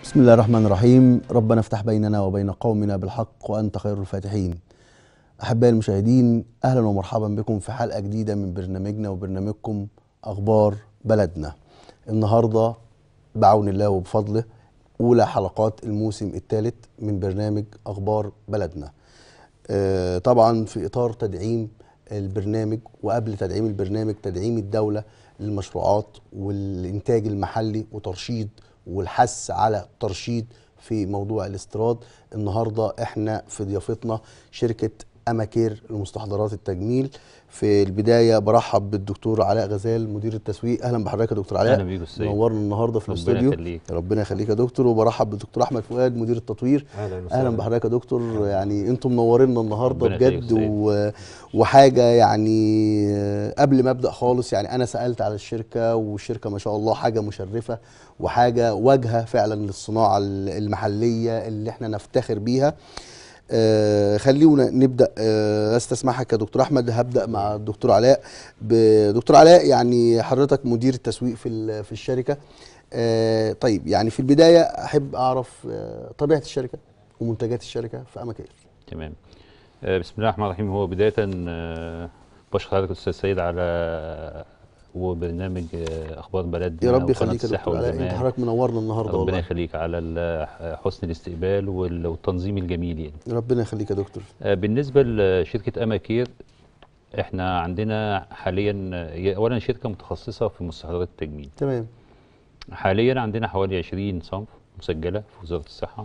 بسم الله الرحمن الرحيم ربنا افتح بيننا وبين قومنا بالحق وأنت خير الفاتحين أحبائي المشاهدين أهلا ومرحبا بكم في حلقة جديدة من برنامجنا وبرنامجكم أخبار بلدنا النهاردة بعون الله وبفضله أولى حلقات الموسم الثالث من برنامج أخبار بلدنا آه، طبعا في إطار تدعيم البرنامج وقبل تدعيم البرنامج تدعيم الدولة للمشروعات والإنتاج المحلي وترشيد والحث على الترشيد في موضوع الاستيراد النهارده احنا في ضيافتنا شركه اماكير لمستحضرات التجميل في البدايه برحب بالدكتور علاء غزال مدير التسويق اهلا بحضرتك يا دكتور علاء أهلا بيك يا أستاذ. نورنا النهارده في ربنا الاستوديو يخليك. ربنا يخليك يا دكتور وبرحب بالدكتور احمد فؤاد مدير التطوير اهلا وسهلا اهلا بحضرتك يا دكتور يعني انتم منورينا النهارده ربنا يخليك بجد يا و... وحاجه يعني آه، قبل ما ابدا خالص يعني انا سالت على الشركه والشركه ما شاء الله حاجه مشرفه وحاجه واجهه فعلا للصناعه المحليه اللي احنا نفتخر بيها آه خلينا نبدا آه استسمحك يا دكتور احمد هبدا مع الدكتور علاء ب- دكتور علاء يعني حضرتك مدير التسويق في ال- في الشركه آه طيب يعني في البدايه احب اعرف آه طبيعه الشركه ومنتجات الشركه في اماكن تمام آه، بسم الله الرحمن الرحيم هو بداية آه، بشكر حضرتك أستاذ سيد على وبرنامج آه، أخبار بلدنا يا رب وقناة يخليك يا الصحة دكتور علاء انت والجمال حضرتك منورنا النهارده ربنا والله يخليك على ال- حسن الاستقبال وال- والتنظيم الجميل يعني ربنا يخليك يا دكتور آه، بالنسبة لشركة أماكير احنا عندنا حاليا آه، هي أولا شركة متخصصة في مستحضرات التجميل تمام حاليا عندنا حوالي 20 صنف مسجلة في وزارة الصحة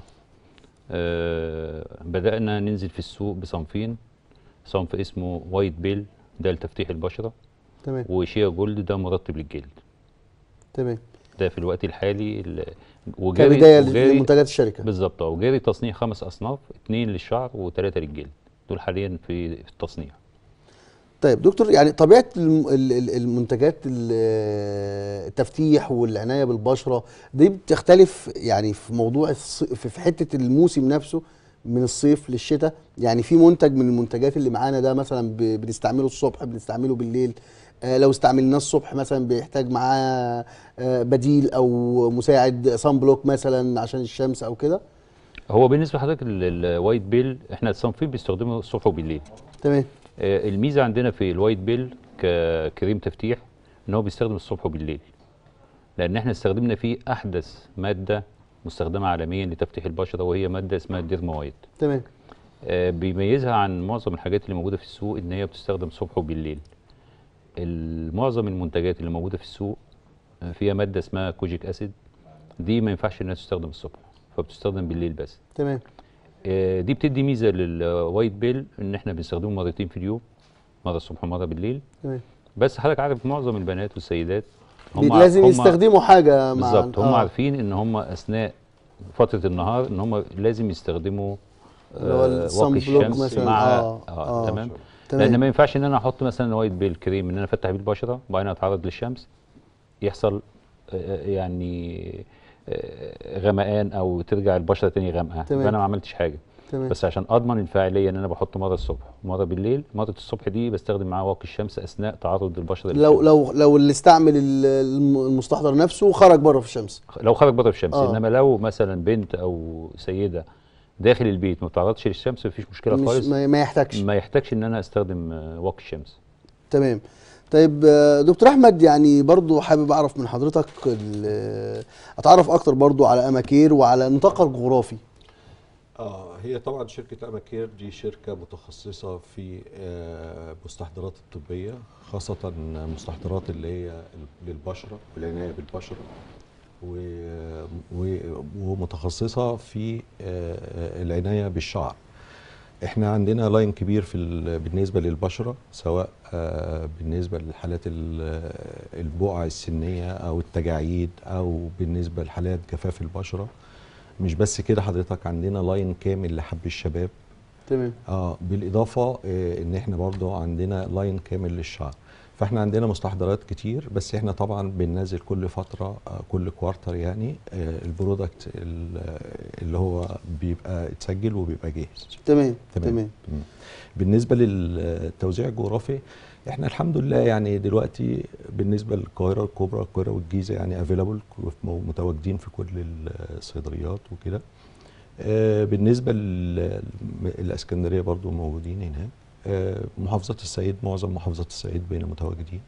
آه، بدأنا ننزل في السوق بصنفين صنف اسمه وايت بيل ده لتفتيح البشرة تمام وشيا جولد ده مرطب للجلد تمام ده في الوقت الحالي ال- كبدايه وجاري لمنتجات الشركه بالظبط اه وجاري تصنيع خمس أصناف اتنين للشعر وثلاثة للجلد دول حاليا في في التصنيع طيب دكتور يعني طبيعه الم- ال- ال- المنتجات ال- التفتيح والعنايه بالبشره دي بتختلف يعني في موضوع الص- في في حته الموسم نفسه من الصيف للشتاء يعني في منتج من المنتجات اللي معانا ده مثلا ب- بنستعمله الصبح بنستعمله بالليل آه لو استعملناه الصبح مثلا بيحتاج معاه آه بديل او مساعد صن بلوك مثلا عشان الشمس او كده هو بالنسبة لحضرتك ال- الوايت بيل احنا الصنفين بيستخدموا الصبح وبالليل تمام آه، الميزه عندنا في الوايت بيل ككريم تفتيح ان هو بيستخدم الصبح وبالليل لان احنا استخدمنا فيه احدث ماده مستخدمه عالميا لتفتيح البشره وهي ماده اسمها الديرما وايت تمام آه، بيميزها عن معظم الحاجات اللي موجوده في السوق ان هي بتستخدم الصبح وبالليل ال- معظم المنتجات اللي موجوده في السوق آه، فيها ماده اسمها كوجيك اسيد دي ما ينفعش انها تستخدم الصبح فبتستخدم بالليل بس تمام آه، دي بتدي ميزه للوايت بيل ان احنا بنستخدمه مرتين في اليوم مره الصبح ومره بالليل تمام بس حضرتك عارف معظم البنات والسيدات بي- لازم يستخدموا حاجه مع بالظبط هم آه. عارفين ان هم اثناء فتره النهار ان هم لازم يستخدموا اللي هو آه، الصن واقي بلوك الشمس مثلاً. مع آه، آه. آه. آه. تمام تمام. لان ما ينفعش ان انا احط مثلا وايت بيل كريم ان انا افتح بيه البشره وبعدين اتعرض للشمس يحصل آه، يعني آه، غمقان او ترجع البشره تاني غامقه تمام. فانا ما عملتش حاجه تمام بس عشان اضمن الفاعليه ان انا بحط مره الصبح ومره بالليل مره الصبح دي بستخدم معاها واقي الشمس اثناء تعرض البشره لو للشمس. لو لو اللي استعمل ال- الم- المستحضر نفسه خرج بره في الشمس لو خرج بره الشمس آه. آه. انما لو مثلا بنت او سيده داخل البيت ما بتعرضش للشمس مفيش مشكله مش خالص ما, ما يحتاجش ما يحتاجش ان انا استخدم آه، واقي الشمس تمام طيب آه، دكتور احمد يعني برضو حابب اعرف من حضرتك ال- اتعرف اكتر برضو على اماكير وعلى نطاقها الجغرافي اه هي طبعا شركه اماكير دي شركه متخصصه في آه، مستحضرات الطبيه خاصه مستحضرات اللي هي للبشره والعنايه بالبشره و- و- ومتخصصه في آه، العنايه بالشعر احنا عندنا لاين كبير في ال- بالنسبه للبشره سواء آه، بالنسبه لحالات ال- البقع السنيه او التجاعيد او بالنسبه لحالات جفاف البشره مش بس كده حضرتك عندنا لاين كامل لحب الشباب تمام اه بالاضافه آه ان احنا برضو عندنا لاين كامل للشعر فاحنا عندنا مستحضرات كتير بس احنا طبعا بننزل كل فتره آه كل كوارتر يعني آه البرودكت ال- اللي هو بيبقى اتسجل وبيبقى جاهز تمام تمام مم. بالنسبه للتوزيع الجغرافي احنا الحمد لله يعني دلوقتي بالنسبه للقاهره الكبرى القاهره والجيزه يعني افيلابل متواجدين في كل الصيدليات وكده آه، بالنسبه للاسكندريه برضو موجودين هناك آه، محافظه الصعيد معظم محافظات الصعيد بين متواجدين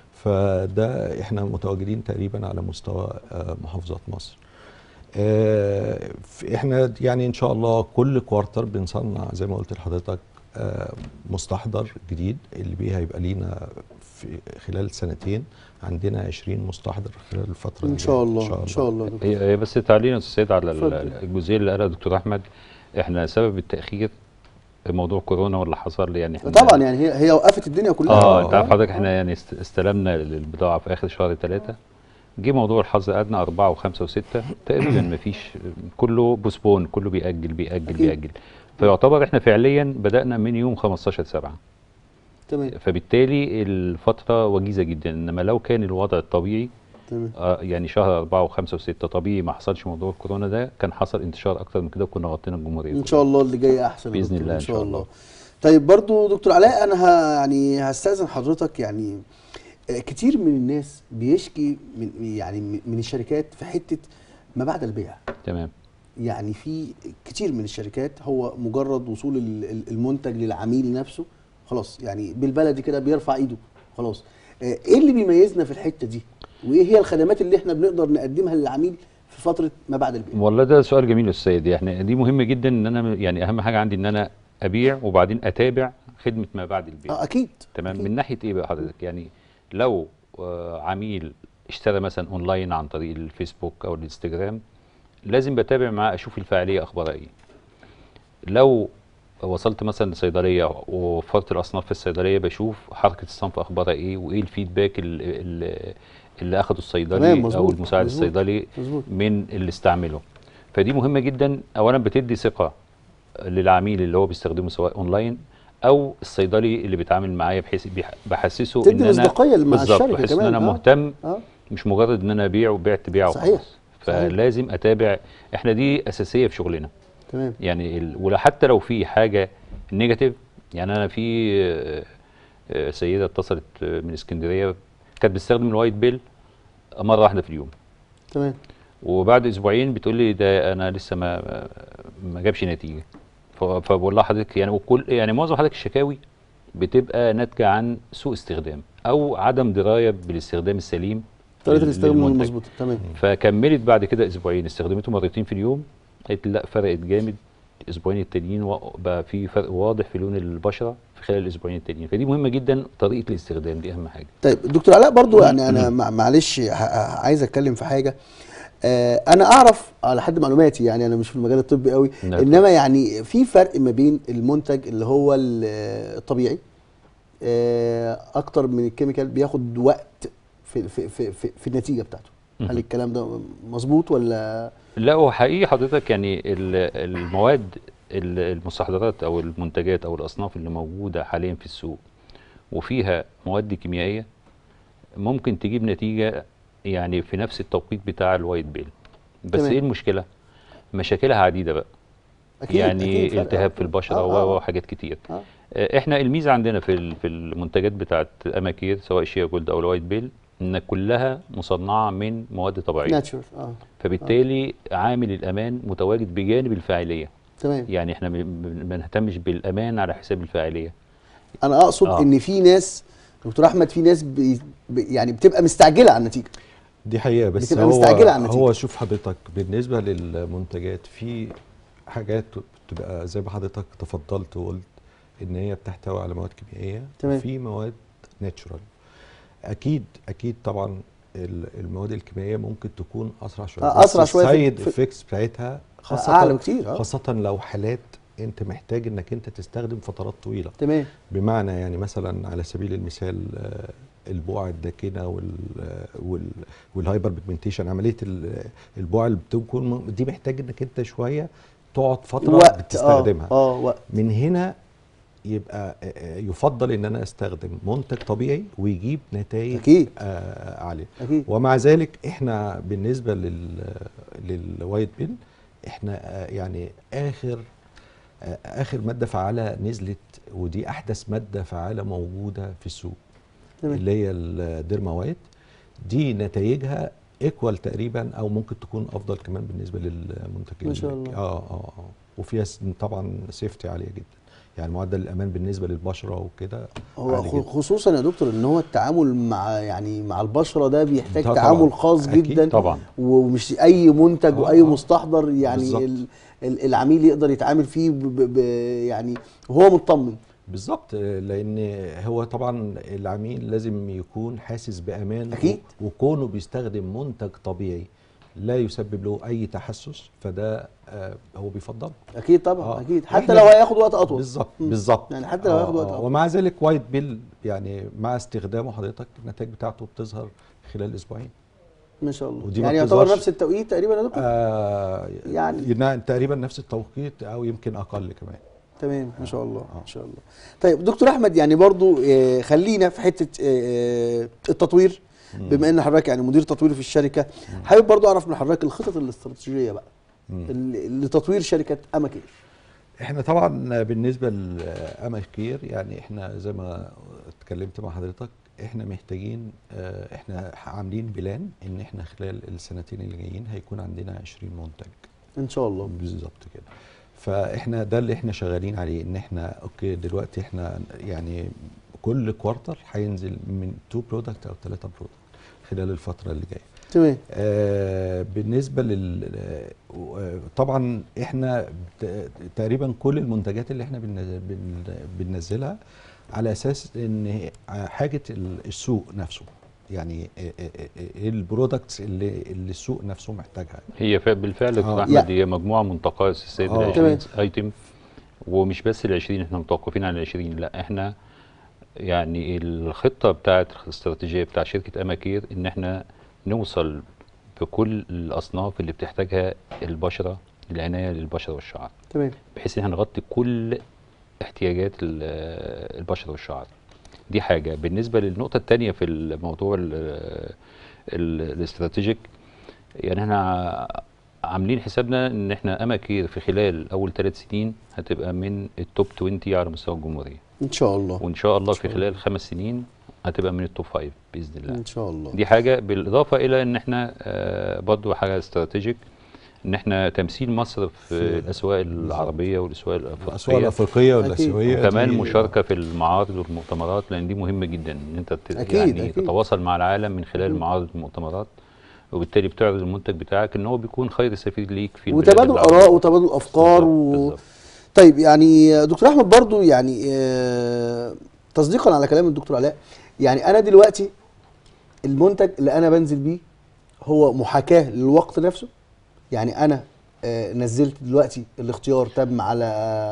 فده احنا متواجدين تقريبا على مستوى آه، محافظات مصر آه، في- احنا يعني ان شاء الله كل كوارتر بنصنع زي ما قلت لحضرتك آه، مستحضر جديد اللي بيه هيبقى لينا في خلال سنتين عندنا 20 مستحضر خلال الفتره ان الجاية. شاء الله ان شاء الله دكتور. هي هي بس تعليق يا استاذ سيد على ال- اتفضل. الجزئيه اللي قالها دكتور احمد احنا سبب التاخير موضوع كورونا واللي حصل يعني احنا طبعا يعني هي هي وقفت الدنيا كلها اه انت عارف حضرتك احنا يعني است- استلمنا البضاعه في اخر شهر ثلاثة جه موضوع الحظ قعدنا أربعة وخمسة وستة تقريبا مفيش كله بوسبون كله بيأجل بيأجل أكيد. بيأجل فيعتبر احنا فعليا بدأنا من يوم 15 سبعة تمام فبالتالي الفترة وجيزة جدا انما لو كان الوضع الطبيعي تمام آه يعني شهر أربعة وخمسة وستة طبيعي ما حصلش موضوع الكورونا ده كان حصل انتشار أكتر من كده وكنا غطينا الجمهورية ان كلها. شاء الله اللي جاي احسن يا بإذن دكتور، الله إن شاء الله. طيب برضو دكتور علاء انا ه... يعني هستاذن حضرتك يعني آه، كتير من الناس بيشكي من يعني من من الشركات في حته ما بعد البيع تمام يعني في كتير من الشركات هو مجرد وصول ال- ال- المنتج للعميل نفسه خلاص يعني بالبلدي كده بيرفع ايده خلاص آه، ايه اللي بيميزنا في الحته دي وايه هي الخدمات اللي احنا بنقدر نقدمها للعميل في فتره ما بعد البيع والله ده سؤال جميل يا استاذ سيد يعني دي مهمه جدا ان انا يعني اهم حاجه عندي ان انا ابيع وبعدين اتابع خدمه ما بعد البيع اه اكيد تمام أكيد. من ناحيه ايه بقى حضرتك يعني لو آه، عميل اشترى مثلا اونلاين عن طريق الفيسبوك او الانستجرام لازم بتابع معاه اشوف الفعاليه اخبارها ايه لو وصلت مثلا لصيدليه ووفرت الاصناف في الصيدليه بشوف حركه الصنف اخبارها ايه وايه الفيدباك ال- ال- اللي اخده الصيدلي تمام، او مظبوط، المساعد مظبوط، الصيدلي مظبوط. من اللي استعمله فدي مهمه جدا اولا بتدي ثقه للعميل اللي هو بيستخدمه سواء اونلاين او الصيدلي اللي بيتعامل معايا بحيث بيح- بحسسه تدي ان انا مصداقية مع بالظبط، الشركة بحس ان كمان، انا آه. مهتم اه مش مجرد ان انا ابيع وبعت بيع صحيح، وخلاص صحيح. فلازم اتابع احنا دي اساسيه في شغلنا تمام يعني ال... ولا حتى لو في حاجه نيجاتيف يعني انا في آه، آه، سيده اتصلت آه، من اسكندريه كانت بتستخدم الوايت بيل مره واحده في اليوم تمام وبعد اسبوعين بتقول لي ده انا لسه ما ما جابش نتيجه ف- فبقول لها حضرتك يعني وكل يعني معظم حضرتك الشكاوي بتبقى ناتجه عن سوء استخدام او عدم درايه بالاستخدام السليم طريقه لل- الاستخدام للمنتج. المظبوطه تمام فكملت بعد كده اسبوعين استخدمته مرتين في اليوم قالت لي لا فرقت جامد الاسبوعين التانيين و- بقى في فرق واضح في لون البشره في خلال الاسبوعين التانيين فدي مهمه جدا طريقه الاستخدام دي اهم حاجه طيب دكتور علاء برضو يعني انا مع- معلش ه- ه- عايز اتكلم في حاجه آه انا اعرف على حد معلوماتي يعني انا مش في المجال الطبي قوي نعم. انما يعني في فرق ما بين المنتج اللي هو ال- الطبيعي آه اكتر من الكيميكال بياخد وقت في في في في, في النتيجه بتاعته هل مهم. الكلام ده مظبوط ولا لا هو حقيقي حضرتك يعني ال- المواد ال- المستحضرات او المنتجات او الاصناف اللي موجوده حاليا في السوق وفيها مواد كيميائيه ممكن تجيب نتيجه يعني في نفس التوقيت بتاع الوايت بيل بس تمام. ايه المشكله مشاكلها عديده بقى اكيد يعني أكيد فرق. التهاب في البشره آه، و- آه. وحاجات كتير آه. آه، احنا الميزه عندنا في ال- في المنتجات بتاعت اماكير سواء الشيا جولد او الوايت بيل ان كلها مصنعه من مواد طبيعيه ناتشورال اه فبالتالي عامل الامان متواجد بجانب الفاعليه تمام يعني احنا ما- ما نهتمش بالامان على حساب الفاعليه انا اقصد آه. ان في ناس دكتور احمد في ناس بي بي- يعني بتبقى مستعجله على النتيجه دي حقيقة بس بتبقى هو مستعجلة على النتيجة. هو شوف حضرتك بالنسبة للمنتجات في حاجات بتبقى زي ما حضرتك تفضلت وقلت ان هي بتحتوي على مواد كيميائية تمام. وفي مواد ناتشورال اكيد اكيد طبعا ال- المواد الكيميائية ممكن تكون اسرع شوية آه، أسرع شوية في- السايد في- افكتس بتاعتها خاصة أعلى بكتير، آه. خاصة لو حالات انت محتاج انك انت تستخدم فترات طويلة تمام بمعنى يعني مثلا على سبيل المثال آه، البقع الداكنه وال وال والهايبر بيجمنتيشن عمليه ال- البقع اللي بتكون م- دي محتاج انك انت شويه تقعد فتره وقت بتستخدمها اه, آه وقت من هنا يبقى آه، آه، يفضل ان انا استخدم منتج طبيعي ويجيب نتائج أكيد. آه عاليه اكيد ومع ذلك احنا بالنسبه لل للوايت بيل احنا آه، يعني اخر آه، اخر ماده فعاله نزلت ودي احدث ماده فعاله موجوده في السوق تمام. اللي هي الديرما وايت دي نتائجها ايكوال تقريبا او ممكن تكون افضل كمان بالنسبه للمنتجين ما شاء الله. اه اه اه وفيها س- طبعا سيفتي عاليه جدا يعني معدل الامان بالنسبه للبشره وكده هو عالي خ- جدا. خصوصا يا دكتور ان هو التعامل مع يعني مع البشره ده بيحتاج ده تعامل طبعاً. خاص أكيد جدا طبعا ومش اي منتج آه، واي آه. مستحضر يعني بالظبط. ال- ال- العميل يقدر يتعامل فيه ب ب ب يعني وهو مطمن بالظبط لان هو طبعا العميل لازم يكون حاسس بامان أكيد. و- وكونه بيستخدم منتج طبيعي لا يسبب له اي تحسس فده آه، هو بيفضله اكيد طبعا آه. اكيد حتى إحنا- لو هياخد وقت اطول بالظبط مم. بالظبط يعني حتى لو هياخد وقت أطول. ومع ذلك وايت بيل يعني مع استخدامه حضرتك النتائج بتاعته بتظهر خلال اسبوعين ما شاء الله ودي ما يعني يعتبر بتظهرش- نفس التوقيت تقريبا يا دكتور آه يعني. يعني تقريبا نفس التوقيت او يمكن اقل كمان تمام ما شاء الله آه. ما شاء الله طيب دكتور احمد يعني برضو آه، خلينا في حته آه، التطوير بما ان حضرتك يعني مدير تطوير في الشركه حابب برضو اعرف من حضرتك الخطط الاستراتيجيه بقى مم. ال- لتطوير شركه اماكير احنا طبعا بالنسبه لاماكير يعني احنا زي ما اتكلمت مع حضرتك احنا محتاجين اه، احنا عاملين بلان ان احنا خلال السنتين اللي جايين هيكون عندنا 20 منتج ان شاء الله بالظبط كده فاحنا ده اللي احنا شغالين عليه ان احنا اوكي دلوقتي احنا يعني كل كوارتر هينزل من 2 برودكت او 3 برودكت خلال الفتره اللي جايه تمام آه، بالنسبه لل آه، طبعا احنا ت- تقريبا كل المنتجات اللي احنا بننزل- بن- بننزلها على اساس ان حاجه ال- السوق نفسه يعني آه، آه، آه، ايه البرودكتس اللي اللي السوق نفسه محتاجها هي ف- بالفعل يا آه. دكتور احمد هي مجموعه من تقايس السيد آه. ال تمام. 20 ايتم ومش بس ال 20 احنا متوقفين على ال 20 لا احنا يعني الخطه بتاعت الاستراتيجيه بتاع شركه اماكير ان احنا نوصل بكل الاصناف اللي بتحتاجها البشره العنايه للبشره والشعر تمام بحيث ان احنا نغطي كل احتياجات ال- البشره والشعر دي حاجه بالنسبه للنقطه الثانيه في الموضوع ال- ال- الاستراتيجيك يعني احنا عاملين حسابنا ان احنا اماكير في خلال اول ثلاث سنين هتبقى من التوب 20 على مستوى الجمهوريه ان شاء الله وان شاء الله في شاء خلال خمس سنين هتبقى من التوب 5 باذن الله ان شاء الله دي حاجه بالاضافه الى ان احنا آه، برضو حاجه استراتيجيك ان احنا تمثيل مصر في في- الاسواق العربيه والاسواق الاسواق الافريقيه الافريقيه أكيد. والاسيويه وكمان دي- مشاركه في المعارض والمؤتمرات لان دي مهمه جدا ان انت ت- أكيد، يعني أكيد. تتواصل مع العالم من خلال مم. المعارض والمؤتمرات وبالتالي بتعرض المنتج بتاعك ان هو بيكون خير سفير ليك في البلاد وتبادل العربية. اراء وتبادل افكار بالظبط، و... بالظبط. طيب يعني دكتور احمد برضو يعني آه، تصديقا على كلام الدكتور علاء يعني انا دلوقتي المنتج اللي انا بنزل بيه هو محاكاه للوقت نفسه يعني انا آه، نزلت دلوقتي الاختيار تم على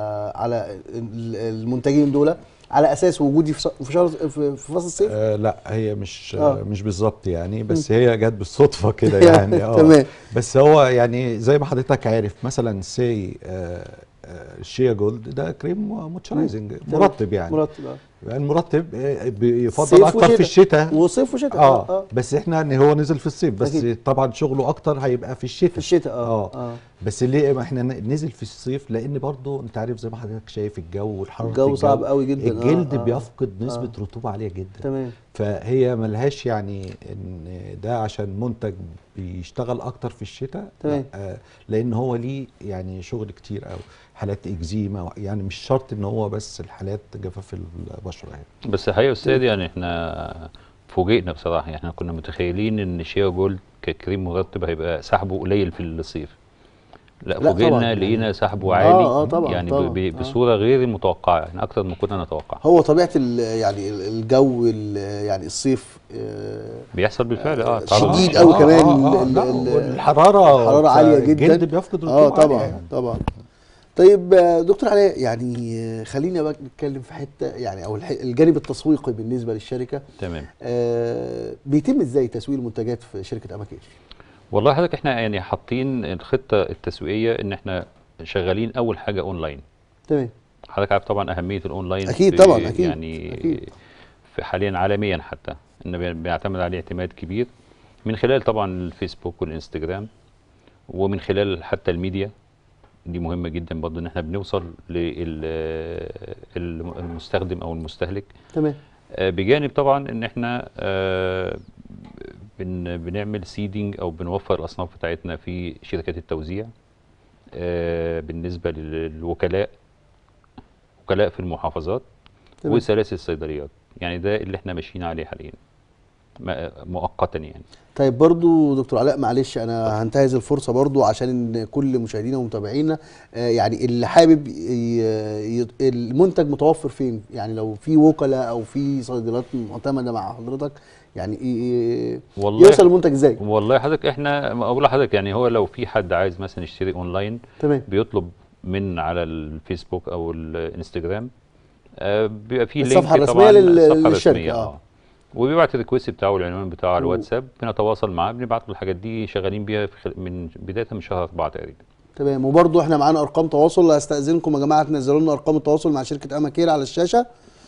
على ال- المنتجين دول على اساس وجودي في ص- في شهر في في فصل الصيف آه لا هي مش آه. آه. مش بالظبط يعني بس هي جت بالصدفه كده يعني اه تمام. بس هو يعني زي ما حضرتك عارف مثلا سي آه آه الشيا جولد ده كريم موتشرايزنج تمام. مرطب يعني مرتب آه. يعني مرطب آه، بيفضل صيف اكتر في وشتاء. الشتاء وصيف وشتاء اه, اه بس احنا ان هو نزل في الصيف بس أكيد. طبعا شغله اكتر هيبقى في الشتاء في الشتاء اه اه, اه بس ليه ما احنا ن- نزل في الصيف لان برضو انت عارف زي ما حضرتك شايف الجو والحراره الجو صعب قوي جدا آه، الجلد آه. بيفقد نسبه آه. رطوبه عاليه جدا تمام فهي ملهاش يعني ان ده عشان منتج بيشتغل اكتر في الشتاء تمام. لا، آه، لان هو ليه يعني شغل كتير قوي حالات اكزيما يعني مش شرط ان هو بس الحالات جفاف البشره يعني بس الحقيقه يا استاذ يعني احنا فوجئنا بصراحه يعني احنا كنا متخيلين ان شيا جولد ككريم مرطب هيبقى سحبه قليل في الصيف لا, لا طبعاً، فوجئنا يعني- لقينا سحبه آه، عالي آه، طبعاً، يعني ب- طبعاً، ب- آه. بصوره غير المتوقعه يعني اكتر من كنا نتوقع هو طبيعه ال- يعني ال- الجو ال- يعني الصيف آه، بيحصل بالفعل اه آه، تعرض شديد للشمس. أوي كمان آه آه ال- لا، ال- والحراره الحراره عاليه جدا الجلد بيفقد رطوبه اه طبعا عالية يعني. طبعا طيب آه، دكتور علاء يعني آه، خلينا بقى نتكلم في حته يعني او الح- الجانب التسويقي بالنسبه للشركه تمام آه، بيتم ازاي تسويق المنتجات في شركه اماكير والله حضرتك احنا يعني حاطين الخطه التسويقيه ان احنا شغالين اول حاجه اونلاين تمام حضرتك عارف طبعا اهميه الاونلاين أكيد في- طبعاً، أكيد، يعني أكيد. في حاليا عالميا حتى انه بي- بيعتمد عليه اعتماد كبير من خلال طبعا الفيسبوك والانستجرام ومن خلال حتى الميديا دي مهمه جدا برضه ان احنا بنوصل للمستخدم او المستهلك تمام آه، بجانب طبعا ان احنا آه، بن بنعمل سيدنج او بنوفر الاصناف بتاعتنا في شركات التوزيع آه، بالنسبه للوكلاء وكلاء في المحافظات تمام. وسلاسل الصيدليات يعني ده اللي احنا ماشيين عليه حاليا ما- مؤقتا يعني طيب برضو دكتور علاء معلش انا هنتهز الفرصه برضو عشان إن كل مشاهدينا ومتابعينا آه، يعني اللي حابب ي- ي- المنتج متوفر فين يعني لو في وكلاء او في صيدليات معتمده مع حضرتك يعني ي- ي- والله يوصل المنتج ازاي والله حضرتك احنا اقول لحضرتك يعني هو لو في حد عايز مثلا يشتري اونلاين تمام بيطلب من على الفيسبوك او الانستجرام آه، بيبقى فيه الصفحة لينك الرسمية طبعا لل- الصفحه للشركة، الرسميه آه. اه وبيبعت الريكوست بتاعه العنوان بتاعه على و- الواتساب بنتواصل معاه بنبعت له الحاجات دي شغالين بيها في خل... من بدايه من شهر اربعه تقريبا تمام وبرضو احنا معانا ارقام تواصل هستاذنكم يا جماعه تنزلوا لنا ارقام التواصل مع شركه اماكير على الشاشه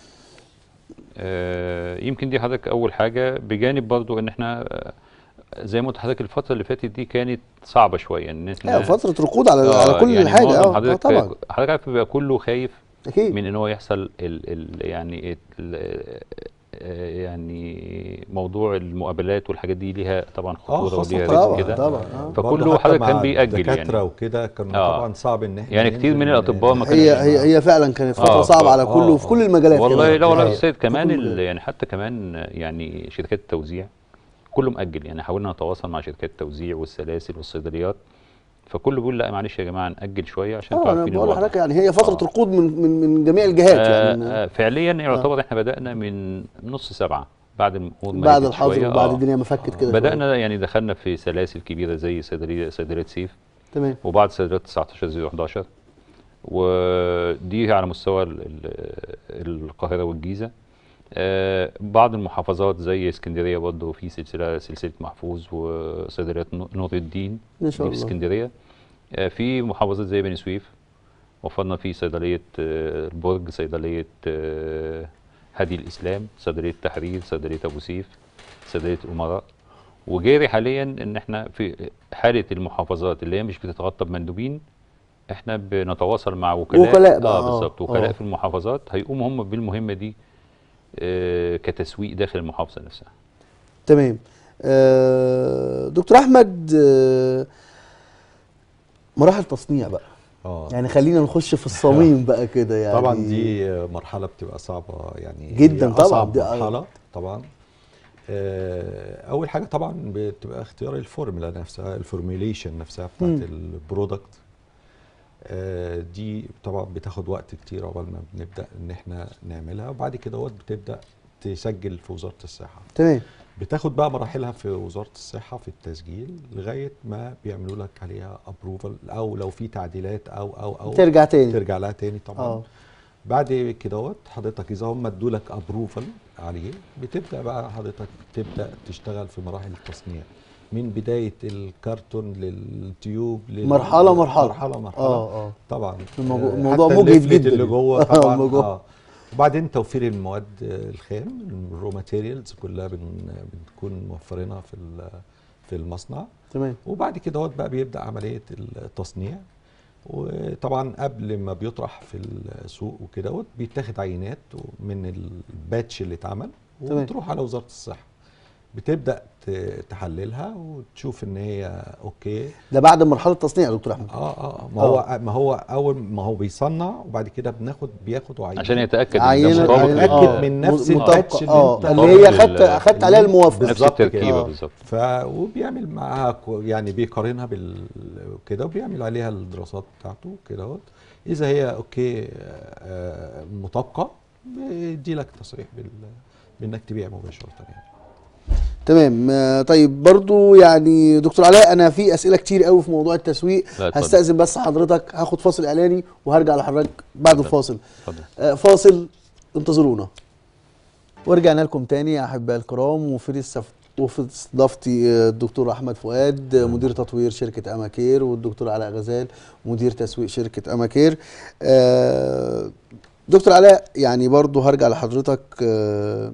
آه، يمكن دي حضرتك اول حاجه بجانب برضو ان احنا آه، زي ما قلت لحضرتك الفتره اللي فاتت دي كانت صعبه شويه ان احنا ايوه فتره ركود على آه، على كل يعني حاجه معظم اه آه، حضرتك طبعا حضرتك عارف بيبقى كله خايف اكيد من ان هو يحصل ال ال يعني ال آه، يعني موضوع المقابلات والحاجات دي ليها طبعا خطوره خاصة وليها طبعا، ريسك كده طبعا، آه. فكله برضه حتى حضرتك مع كان بيأجل الدكاترة يعني. وكده كان آه. طبعا صعب ان احنا يعني كتير ننزل من ن- الأطباء ما هي كانش- هي هي فعلا كانت فتره آه، صعبه ف- على كله آه، وفي كل المجالات والله كمان. لا والله يعني يا استاذ في كمان كل ال- المجالات. يعني حتى كمان يعني شركات التوزيع كله مأجل يعني حاولنا نتواصل مع شركات التوزيع والسلاسل والصيدليات فكله بيقول لا معلش يا جماعه نأجل شويه عشان اه انتوا انا عارفين بقول الوضع. لحضرتك يعني هي فتره آه. ركود من من من جميع الجهات آه يعني آه فعليا يعتبر احنا بدأنا من نص سبعة بعد الامور ما بعد هدت الحظر شوية، وبعد آه. الدنيا ما فكت كده بدأنا يعني دخلنا في سلاسل كبيرة زي صيدلية صيدلية سيف شوية. تمام وبعد صيدلية 19 011 ودي على مستوى ال- ال- القاهرة والجيزة آه، بعض المحافظات زي اسكندرية برضه في سلسلة سلسلة محفوظ وصيدلية نو- نور الدين ما شاء دي في الله. اسكندرية آه، في محافظات زي بني سويف وفرنا في صيدلية آه، البرج صيدلية آه، هدي الإسلام صيدلية تحرير صيدلية أبو سيف صيدلية أمراء وجاري حاليا ان احنا في حاله المحافظات اللي هي مش بتتغطى بمندوبين احنا بنتواصل مع وكلاء وكلاء بقى، اه آه، بالظبط وكلاء آه. في المحافظات هيقوموا هم بالمهمه دي آه كتسويق داخل المحافظه نفسها تمام آه دكتور احمد آه مراحل تصنيع بقى اه يعني خلينا نخش في الصميم بقى كده يعني طبعا دي مرحله بتبقى صعبه يعني جداً هي طبعاً، أصعب دي- مرحله طبعا آه، اول حاجه طبعا بتبقى اختيار الفورمولا نفسها الفورميليشن نفسها بتاعت مم. البرودكت آه، دي طبعا بتاخد وقت كتير عقبال ما بنبدا ان احنا نعملها وبعد كده وقت بتبدا تسجل في وزاره الصحه تمام بتاخد بقى مراحلها في وزاره الصحه في التسجيل لغايه ما بيعملوا لك عليها ابروفال او لو في تعديلات او او او ترجع تاني ترجع لها تاني طبعا اه بعد كده حضرتك اذا هم ادوا لك ابروفل عليه بتبدا بقى حضرتك تبدا تشتغل في مراحل التصنيع من بدايه الكرتون للتيوب لل... مرحلة مرحلة. مرحله مرحله اه اه طبعا الموضوع- آه، الموضوع حتى مجهد الليفلت جدا. اللي جوه آه، طبعا الموضوع. اه وبعدين توفير المواد آه، الخام الرو ماتيريالز كلها بن... بنكون موفرينها في ال- في المصنع تمام وبعد كده هو بقى بيبدا عمليه التصنيع وطبعا قبل ما بيطرح في السوق وكده هو بيتاخد عينات من الباتش اللي اتعمل تمام. وبتروح على وزاره الصحه بتبدا ت- تحللها وتشوف ان هي اوكي ده بعد مرحله التصنيع يا دكتور احمد اه اه ما هو ما هو اول ما هو بيصنع وبعد كده بناخد بياخدوا عينه عشان يتاكد ان عينة ده مطابق يتأكد لل- من نفس مطابقة. الباتش اللي اه انت اللي مطابق هي خدت لل- اخدت عليها الموافقه نفس بالظبط كده. التركيبه آه. بالظبط ف وبيعمل معاها كو- يعني بيقارنها بال كده وبيعمل عليها الدراسات بتاعته كده اهوت اذا هي اوكي آه، مطابقه بيدي لك تصريح بال بانك تبيع مباشره يعني تمام آه، طيب برضو يعني دكتور علاء انا في اسئله كتير قوي في موضوع التسويق لا، اتفضل. هستاذن بس حضرتك هاخد فاصل اعلاني وهرجع لحضرتك بعد اتفضل. الفاصل اتفضل آه، فاصل انتظرونا ورجعنا لكم تاني يا احبائي الكرام وفي السف- وفي استضافتي آه، الدكتور احمد فؤاد آه، مدير تطوير شركه اماكير والدكتور علاء غزال مدير تسويق شركه اماكير آه، دكتور علاء يعني برضو هرجع لحضرتك آه،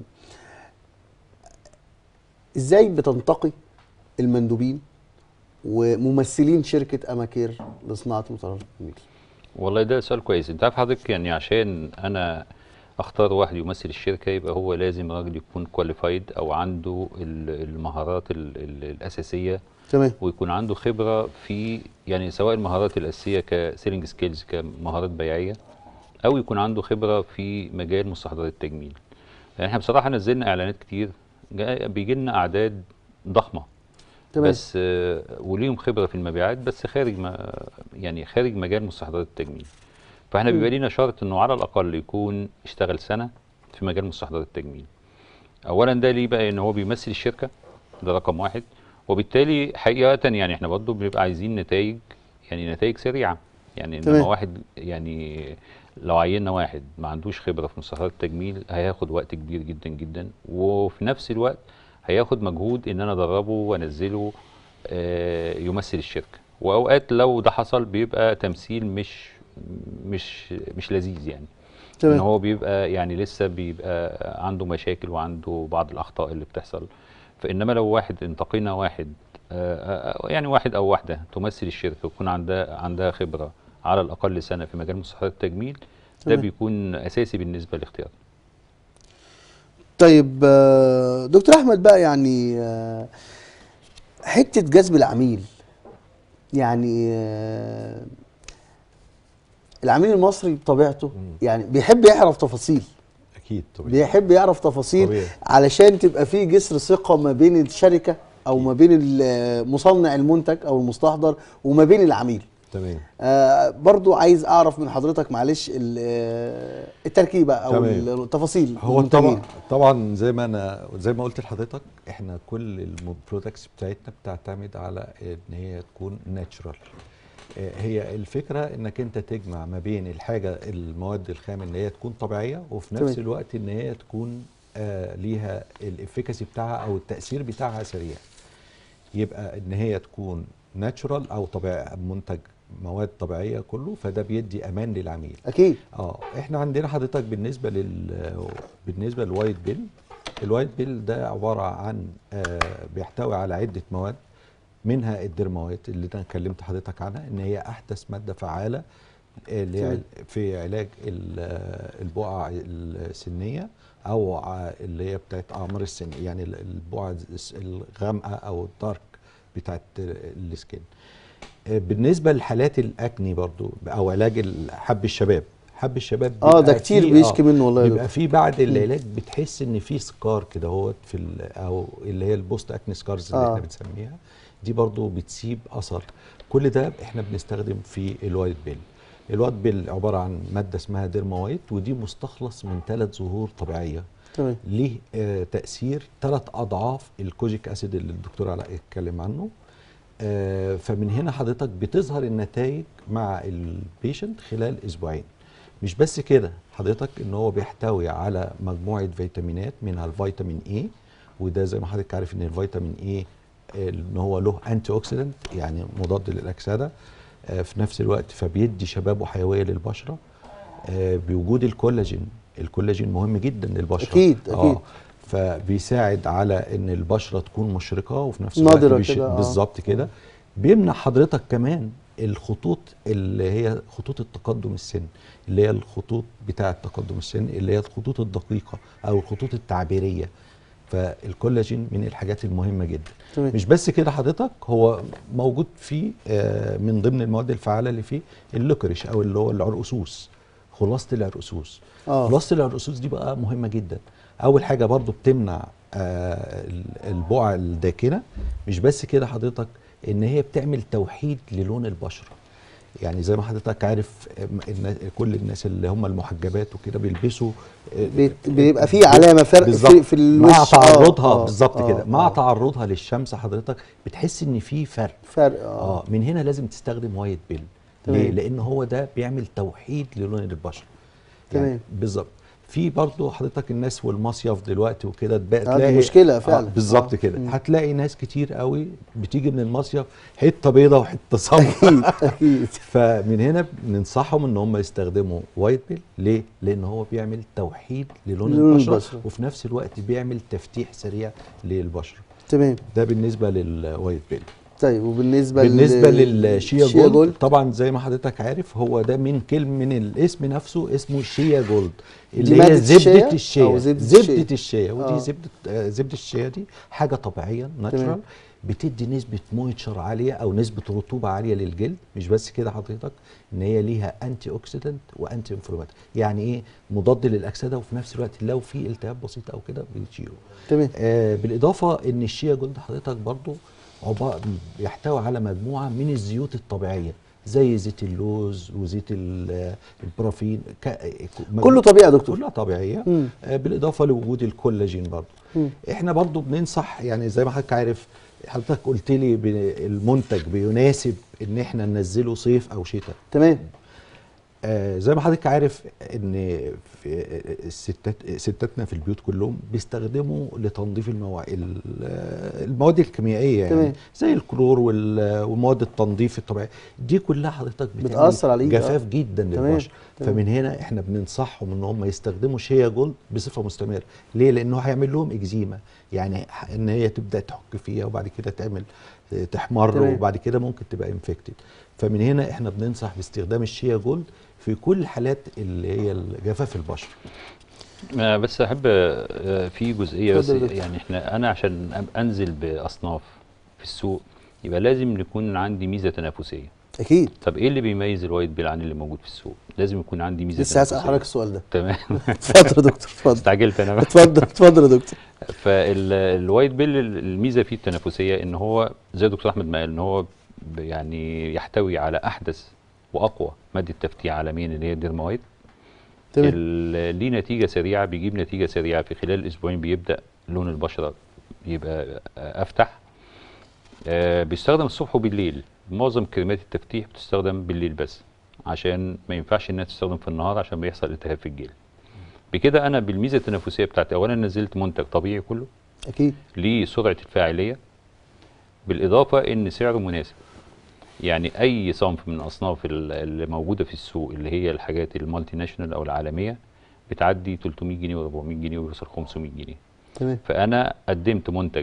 ازاي بتنتقي المندوبين وممثلين شركه اماكير لصناعه المطهرات التجميل والله ده سؤال كويس انت عارف حضرتك يعني عشان انا اختار واحد يمثل الشركه يبقى هو لازم راجل يكون كواليفايد او عنده ال- المهارات ال- ال- الاساسيه تمام ويكون عنده خبره في يعني سواء المهارات الاساسيه كسيلينج سكيلز كمهارات بيعيه او يكون عنده خبره في مجال مستحضرات التجميل يعني احنا بصراحه نزلنا اعلانات كتير بيجي لنا اعداد ضخمه تمام بس آه، وليهم خبره في المبيعات بس خارج ما يعني خارج مجال مستحضرات التجميل فاحنا بيبقى لينا شرط انه على الاقل يكون اشتغل سنه في مجال مستحضرات التجميل اولا ده ليه بقى ان هو بيمثل الشركه ده رقم واحد وبالتالي حقيقه يعني احنا برضه بنبقى عايزين نتائج يعني نتائج سريعه يعني تمام. انما واحد يعني لو عيننا واحد ما عندوش خبره في مستحضرات التجميل هياخد وقت كبير جدا جدا وفي نفس الوقت هياخد مجهود ان انا ادربه وانزله آه، يمثل الشركه واوقات لو ده حصل بيبقى تمثيل مش مش مش لذيذ يعني ان تمام هو بيبقى يعني لسه بيبقى عنده مشاكل وعنده بعض الاخطاء اللي بتحصل فانما لو واحد انتقينا واحد آه، آه، يعني واحد او واحده تمثل الشركه ويكون عندها عندها خبره على الاقل سنه في مجال مستحضرات التجميل ده تمام. بيكون اساسي بالنسبه لاختيار طيب آه، دكتور احمد بقى يعني آه، حته جذب العميل يعني آه، العميل المصري بطبيعته يعني بيحب يعرف تفاصيل اكيد طبعا بيحب يعرف تفاصيل طبيعي. علشان تبقى في جسر ثقه ما بين الشركه او ما بين ال- مصنع المنتج او المستحضر وما بين العميل تمام آه برضو عايز اعرف من حضرتك معلش ال- آه، التركيبه او تمام. التفاصيل هو المنتجين. طبعا طبعا زي ما انا زي ما قلت لحضرتك احنا كل البرودكتس بتاعتنا بتعتمد على ان هي تكون ناتشرال هي الفكره انك انت تجمع ما بين الحاجه المواد الخام ان هي تكون طبيعيه وفي نفس تمام. الوقت ان هي تكون آه ليها الافكاسي بتاعها او التاثير بتاعها سريع يبقى ان هي تكون ناتشرال او طبيعي منتج مواد طبيعيه كله فده بيدي امان للعميل اكيد اه احنا عندنا حضرتك بالنسبه لل بالنسبه للوايت بيل الوايت بيل ده عباره عن آه بيحتوي على عده مواد منها الدرماوات اللي انا كلمت حضرتك عنها ان هي احدث ماده فعاله اللي هي تمام. في علاج ال- آه، البقع السنيه او ع- اللي هي بتاعت اعمار السن يعني ال- البقع الس- الغامقه او الدارك بتاعت السكين آه، بالنسبه لحالات الاكني برضو او علاج ال- حب الشباب حب الشباب اه ده بيبقى كتير فيه- بيشكي منه والله يا بيبقى دكتور في بعد العلاج بتحس ان في سكار كده هو في ال- او اللي هي البوست اكني سكارز اللي آه. احنا بنسميها دي برضو بتسيب اثر كل ده احنا بنستخدم في الوايت بيل الوايت بيل عباره عن ماده اسمها ديرما وايت ودي مستخلص من ثلاث زهور طبيعيه تمام ليه آه تاثير ثلاث اضعاف الكوجيك اسيد اللي الدكتور علاء اتكلم عنه آه فمن هنا حضرتك بتظهر النتائج مع البيشنت خلال اسبوعين مش بس كده حضرتك ان هو بيحتوي على مجموعه فيتامينات منها الفيتامين اي وده زي ما حضرتك عارف ان الفيتامين اي ان هو له انتي اوكسيدنت يعني مضاد للاكسده آه في نفس الوقت فبيدي شباب وحيويه للبشره آه بوجود الكولاجين الكولاجين مهم جدا للبشره أكيد، أكيد. فبيساعد على ان البشره تكون مشرقه وفي نفس الوقت نضرة بيش- كده، آه. بالظبط كده بيمنع حضرتك كمان الخطوط اللي هي خطوط التقدم السن اللي هي الخطوط بتاعه تقدم السن اللي هي الخطوط الدقيقه او الخطوط التعبيريه فالكولاجين من الحاجات المهمه جدا تمام. مش بس كده حضرتك هو موجود فيه آه، من ضمن المواد الفعاله اللي فيه اللوكريش او اللي هو العرقسوس خلاصه العرقسوس آه. خلاصه العرقسوس دي بقى مهمه جدا اول حاجه برضو بتمنع آه، ال- البقع الداكنه مش بس كده حضرتك ان هي بتعمل توحيد للون البشره يعني زي ما حضرتك عارف آم، النا- كل الناس اللي هم المحجبات وكده بيلبسوا آه، بيت- بيبقى في علامة فرق في- بالظبط. في الوش. مع آه، تعرضها آه، بالظبط آه، كده مع آه. تعرضها للشمس حضرتك بتحس ان في فرق فرق اه اه من هنا لازم تستخدم وايت بيل تمام. ليه؟ لان هو ده بيعمل توحيد للون البشره تمام. بالظبط في برضه حضرتك الناس والمصيف دلوقتي وكده تبقى آه، دي مشكلة فعلا. آه بالظبط آه. كده مم. هتلاقي ناس كتير قوي بتيجي من المصيف حته بيضه وحته سمراء اكيد اكيد فمن هنا بننصحهم ان هم يستخدموا وايت بيل ليه؟ لان هو بيعمل توحيد للون لون البشره البشرة. وفي نفس الوقت بيعمل تفتيح سريع للبشره تمام ده بالنسبه للوايت بيل طيب وبالنسبه بالنسبه لل- للشيا شيا جولد, جولد طبعا زي ما حضرتك عارف هو ده من كلمه من الاسم نفسه اسمه شيا جولد دي اللي مادة هي الشيا زبده أو الشيا زبدة الشيا؟ زبده الشيا ودي آه. زبده آه، زبده الشيا دي حاجه طبيعيه ناتشرال تمام. بتدي نسبه مويتشر عاليه او نسبه رطوبه عاليه للجلد مش بس كده حضرتك ان هي ليها انتي اوكسيدنت وانتي انفلاماتوري يعني ايه مضاد للاكسده وفي نفس الوقت لو في التهاب بسيط او كده بيشيله تمام آه بالاضافه ان الشيا جولد حضرتك برضو عبارة بيحتوي على مجموعه من الزيوت الطبيعيه زي زيت اللوز وزيت ال- البرافين ك- كله طبيعي يا دكتور كلها طبيعيه مم. آه بالاضافه لوجود الكولاجين برضو مم. احنا برضو بننصح يعني زي ما حضرتك عارف حضرتك قلت لي ب- المنتج بيناسب ان احنا ننزله صيف او شتاء تمام آه زي ما حضرتك عارف ان في الستات ستاتنا في البيوت كلهم بيستخدموا لتنظيف الموا... ال- المواد الكيميائيه يعني تمام. زي الكلور وال- ومواد التنظيف الطبيعيه دي كلها حضرتك بتعمل بتأثر عليك، جفاف آه. جدا تمام، للبشره تمام. فمن هنا احنا بننصحهم ان هم يستخدموا شيا جولد بصفه مستمره ليه لانه هيعمل لهم اكزيما يعني ح- ان هي تبدا تحك فيها وبعد كده تعمل آه، تحمر تمام. وبعد كده ممكن تبقى انفكتد فمن هنا احنا بننصح باستخدام الشيا جولد في كل حالات اللي هي جفاف البشره آه، بس احب آه، في جزئيه بس اتفضل يا دكتور. يعني احنا انا عشان أب- انزل باصناف في السوق يبقى لازم يكون عندي ميزه تنافسيه اكيد طب ايه اللي بيميز الوايت بيل عن اللي موجود في السوق لازم يكون عندي ميزه لسه هسال تنافسية. حضرتك السؤال ده تمام اتفضل يا دكتور اتفضل استعجلت انا بقى. اتفضل اتفضل يا دكتور فالوايت بيل الميزه فيه التنافسيه ان هو زي دكتور احمد ما قال ان هو ب- يعني يحتوي على احدث واقوى ماده تفتيح عالميا اللي هي الديرماويد تمام ال- ليه نتيجه سريعه بيجيب نتيجه سريعه في خلال اسبوعين بيبدا لون البشره يبقى آه، افتح آه، بيستخدم الصبح وبالليل معظم كريمات التفتيح بتستخدم بالليل بس عشان ما ينفعش انها تستخدم في النهار عشان بيحصل التهاب في الجلد بكده انا بالميزه التنافسيه بتاعتي اولا نزلت منتج طبيعي كله اكيد ليه سرعه الفاعليه بالاضافه ان سعره مناسب يعني اي صنف من اصناف ال- اللي موجوده في السوق اللي هي الحاجات المالتي ناشونال او العالميه بتعدي 300 جنيه و400 جنيه ويوصل 500 جنيه تمام فانا قدمت منتج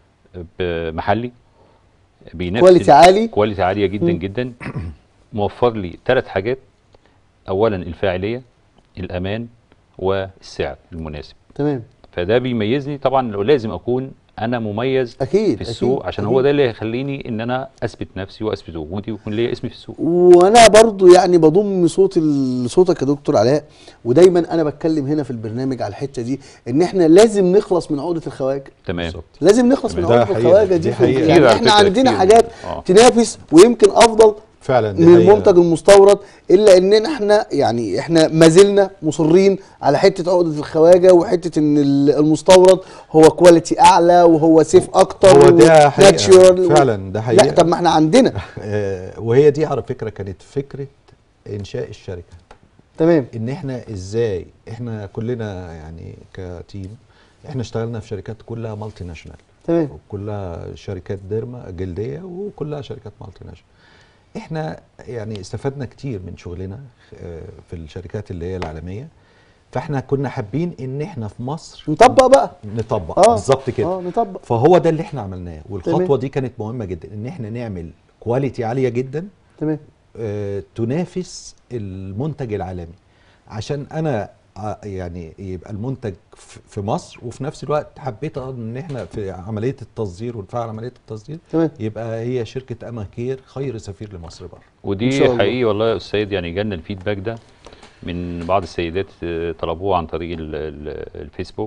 ب- محلي بنفس كواليتي ال- عالي كواليتي عاليه جدا مم. جدا موفر لي ثلاث حاجات اولا الفاعليه الامان والسعر المناسب تمام فده بيميزني طبعا لازم اكون انا مميز اكيد في السوق أكيد، عشان أكيد. هو ده اللي هيخليني ان انا اثبت نفسي واثبت وجودي ويكون ليا اسمي في السوق وانا برضو يعني بضم صوت ال- صوتك يا دكتور علاء ودايما انا بتكلم هنا في البرنامج على الحته دي ان احنا لازم نخلص من عقده الخواجه تمام بالظبط. لازم نخلص من ده عقده حقيقة، الخواجه دي دي, في حقيقة. يعني كتير على احنا فكرة، عندنا كتير. حاجات آه. تنافس ويمكن افضل فعلا دي من حقيقة. المنتج المستورد الا اننا احنا يعني احنا ما زلنا مصرين على حته عقده الخواجه وحته ان ال- المستورد هو كواليتي اعلى وهو سيف اكتر هو ده حقيقة. natural. فعلا ده حقيقة. لا طب ما احنا عندنا آه، وهي دي على فكره كانت فكره انشاء الشركه تمام ان احنا ازاي احنا كلنا يعني كتيم احنا اشتغلنا في شركات كلها مالتي ناشونال تمام كلها شركات ديرما جلديه وكلها شركات مالتي ناشونال احنا يعني استفدنا كتير من شغلنا آه، في الشركات اللي هي العالميه فاحنا كنا حابين ان احنا في مصر نطبق بقى نطبق اه بالظبط كده اه نطبق فهو ده اللي احنا عملناه والخطوه تمام. دي كانت مهمه جدا ان احنا نعمل كواليتي عاليه جدا تمام آه، تنافس المنتج العالمي عشان انا آه، يعني يبقى المنتج ف- في مصر وفي نفس الوقت حبيت ان احنا في عمليه التصدير ونفعل عمليه التصدير تمام يبقى هي شركه اماكير خير سفير لمصر بره إن ودي شاء الله. حقيقي والله يا استاذ يعني جالنا الفيدباك ده من بعض السيدات آه، طلبوه عن طريق ال- ال- الفيسبوك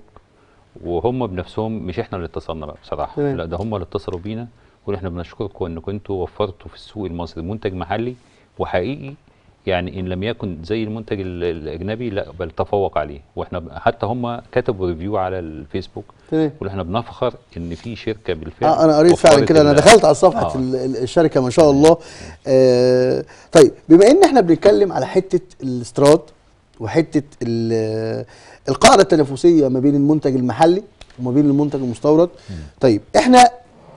وهم بنفسهم مش احنا اللي اتصلنا بقى بصراحه تمام. لا ده هم اللي اتصلوا بينا قالوا احنا بنشكركم انكم انتوا وفرتوا في السوق المصري منتج محلي وحقيقي يعني ان لم يكن زي المنتج ال- الاجنبي لا بل تفوق عليه واحنا ب- حتى هم كتبوا ريفيو على الفيسبوك تمام يقولوا احنا بنفخر ان في شركه بالفعل اه انا قريت فعلا وفرت كده انا ال- دخلت على صفحه آه. ال- ال- الشركه ما شاء الله آه طيب بما ان احنا بنتكلم على حته الاستيراد وحته ال- القاعده التنافسيه ما بين المنتج المحلي وما بين المنتج المستورد طيب احنا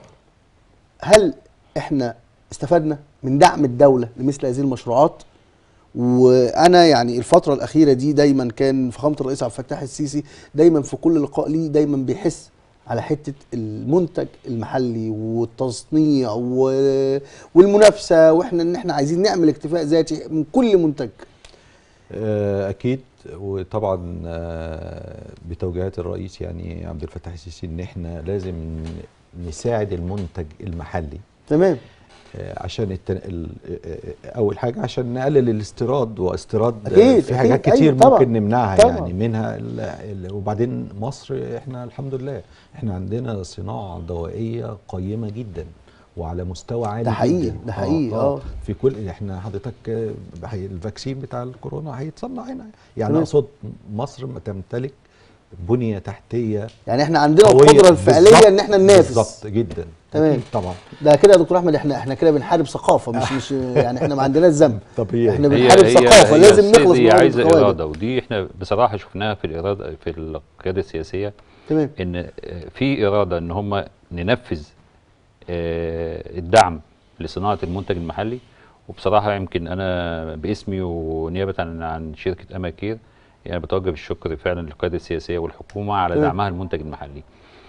هل احنا استفدنا من دعم الدوله لمثل هذه المشروعات وانا يعني الفتره الاخيره دي دايما كان فخامه الرئيس عبد الفتاح السيسي دايما في كل لقاء ليه دايما بيحس على حته المنتج المحلي والتصنيع و- والمنافسه واحنا ان احنا عايزين نعمل اكتفاء ذاتي من كل منتج آه، اكيد وطبعا آه، بتوجيهات الرئيس يعني عبد الفتاح السيسي ان احنا لازم نساعد المنتج المحلي تمام آه، عشان التن... ال... آه، اول حاجه عشان نقلل الاستيراد واستيراد آه، أكيد، في حاجات أكيد، كتير أيوة، طبعاً، ممكن نمنعها طبعاً. يعني منها ال... ال... وبعدين مصر احنا الحمد لله احنا عندنا صناعه دوائيه قيمه جدا وعلى مستوى عالي ده حقيقي، جدا ده حقيقي، آه. في كل احنا حضرتك آه، هي- الفاكسين بتاع الكورونا هيتصنع هنا يعني تمام. اقصد مصر ما تمتلك بنيه تحتيه يعني احنا عندنا قوية. القدره الفعليه بالظبط، ان احنا ننافس بالظبط جدا تمام. أكيد طبعا ده كده يا دكتور احمد احنا احنا كده بنحارب ثقافه مش مش يعني احنا ما عندناش ذنب طبيعي احنا هي بنحارب هي ثقافه هي لازم السيد نخلص هي من هذه عايزه القواعد. اراده ودي احنا بصراحه شفناها في الاراده في القياده السياسيه تمام ان آه، في اراده ان هم ننفذ آه، الدعم لصناعه المنتج المحلي وبصراحه يمكن انا باسمي ونيابه عن عن شركه اماكير يعني بتوجه بالشكر فعلا للقياده السياسيه والحكومه على تمام. دعمها المنتج المحلي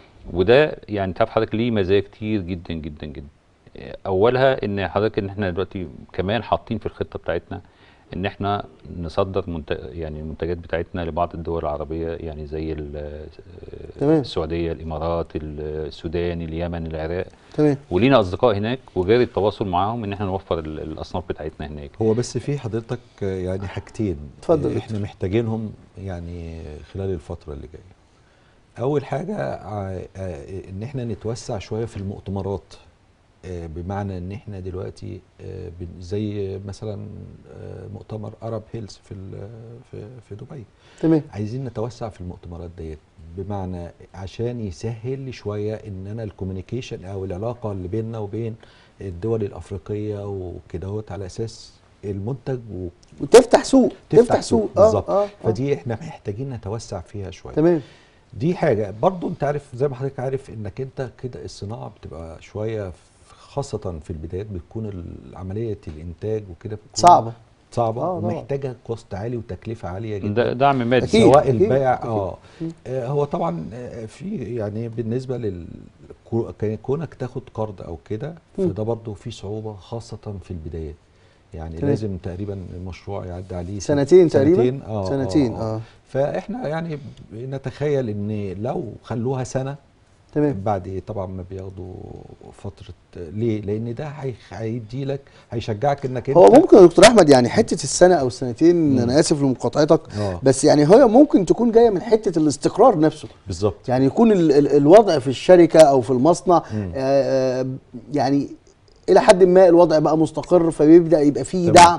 وده يعني تعرف حضرتك ليه مزايا كتير جدا جدا جدا آه، اولها ان حضرتك ان احنا دلوقتي كمان حاطين في الخطه بتاعتنا ان احنا نصدر منتج يعني المنتجات بتاعتنا لبعض الدول العربيه يعني زي ال- آه، تمام. السعوديه الامارات السودان اليمن العراق تمام ولينا اصدقاء هناك وجاري التواصل معاهم ان احنا نوفر ال- الاصناف بتاعتنا هناك هو بس في حضرتك آه، يعني حاجتين اتفضل آه، يا احنا محتاجينهم يعني خلال الفترة اللي جاية أول حاجة ع- آه، إن احنا نتوسع شوية في المؤتمرات آه، بمعنى إن احنا دلوقتي آه، بن- زي مثلا آه، مؤتمر أرب هيلز في ال- في في دبي تمام عايزين نتوسع في المؤتمرات ديت بمعنى عشان يسهل لي شويه ان انا الكوميونيكيشن او العلاقه اللي بيننا وبين الدول الافريقيه وكده هوت على اساس المنتج و- وتفتح سوق تفتح سوق اه بالظبط اه آه. فدي احنا محتاجين نتوسع فيها شويه تمام دي حاجه برضو انت عارف زي ما حضرتك عارف انك انت كده الصناعه بتبقى شويه في- خاصه في البدايات بتكون ال- عمليه الانتاج وكده بتكون صعبه صعبه آه، طبعا. ومحتاجه كوست عالي وتكلفه عاليه جدا ده دعم مادي أكيد. سواء أكيد، البائع أكيد. اه آه، هو طبعا آه، في يعني بالنسبه لل كو- كي- كونك تاخد قرض او كده مم. فده برضه في صعوبه خاصه في البدايات يعني تمام. لازم تقريبا المشروع يعدي عليه سنة- سنتين تقريبا سنتين اه سنتين اه, آه. اه فاحنا يعني نتخيل ان لو خلوها سنه تمام بعد طبعا ما بياخدوا فتره ليه؟ لان ده هي- هيدي لك هيشجعك انك انت هو ممكن يا دكتور احمد يعني حته السنه او السنتين مم. انا اسف لمقاطعتك اه بس يعني هي ممكن تكون جايه من حته الاستقرار نفسه بالظبط يعني يكون ال ال الوضع في الشركه او في المصنع مم. آه آه، يعني الى حد ما الوضع بقى مستقر فبيبدا يبقى فيه تمام. دعم